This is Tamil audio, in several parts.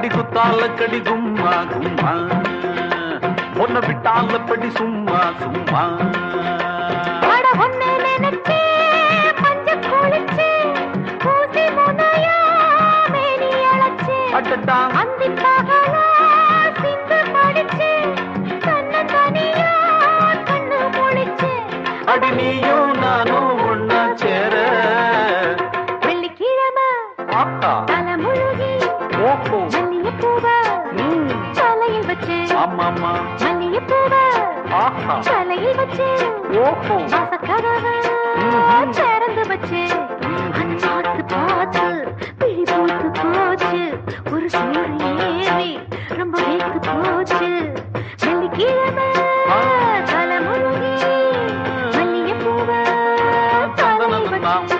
அடி குத்தால கடி கும்மா கும்மா பொண்ண விட்டால படி சும்மா சும்மா அட ஒண்ணு நினைச்சே பஞ்ச குளிச்சே ஊசி முனையா மேனி அழைச்சே அட்டட்டா அந்தி பகலா சிந்து படிச்சே தன்ன தனியா கண்ணு முழிச்சே அடி நீயும் நானும் ஒன்னா சேர வெள்ளிக்கிழமை ஆத்தா தலை முழுகி ஓஹோ மல்லிகைப்பூவ ம் தலையில் வச்சு ஆமாமா மல்லிகைப்பூவ ஆஹா தலையில் வச்சு ஓஹோ வாசக்கதவை ம்ஹும். திறந்து வச்சு அது பார்த்து பார்த்து பிழி போத்து போச்சு ஒரு சீரு ஏறி ரொம்ப வேத்து போச்சு வெள்ளிக்கிழமை ஆ. தலை முழுகி மல்லிகைப்பூவ தலையில் வச்சு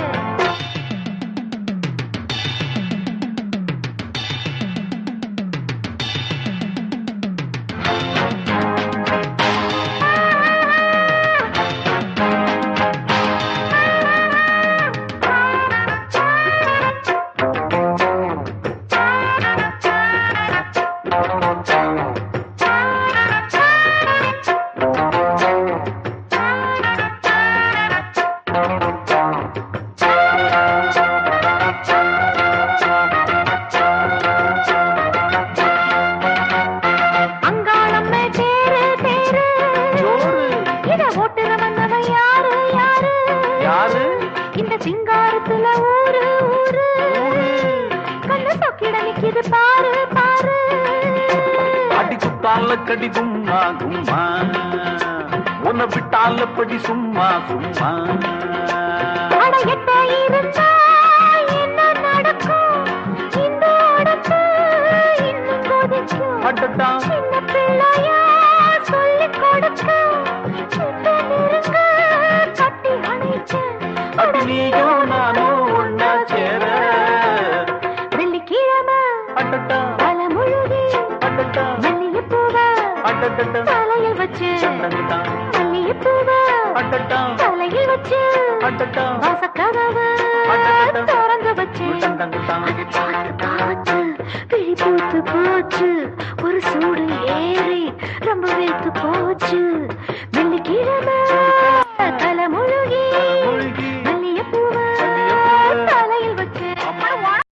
அங்காளம்மே தேரு தேரு ஜோரு இத ஓட்டுற வந்தவ யாரு யாரு யாரு இந்த சிங்காரத்துல ஊரு ஊரு கண்ணு சொக்கிட நிக்குது பாரு பாரு அடி குத்தால கடி கும்மா கும்மா உன்னை விட்டால படி சும்மா சும்மா அட எட்ட இருந்தா என்ன நடக்கும் இந்த உடம்பு இன்னும் கொதிக்கும் அட்டட்டா சின்ன பிள்ளையா சொல்லிக் கொடுக்க சுத்த நெருங்க கட்டி அணைக்க அடி நீயும் நானும் ஒன்னா சேர வெள்ளிக்கிழமை அட்டட்டா தலை முழுகி அட்டட்டா மல்லிகைப்பூவ அட்டட்டா தலையில் வச்சு சந்தங்கட்டா மல்லிகைப்பூவ அட்டட்டா தலையில் வச்சு அட்டட்டா வாசக்கதவு அடடட. திறந்து வச்சு சந்தங்கட்டா அதை பார்த்து பார்த்து பிழி பூத்து போச்சு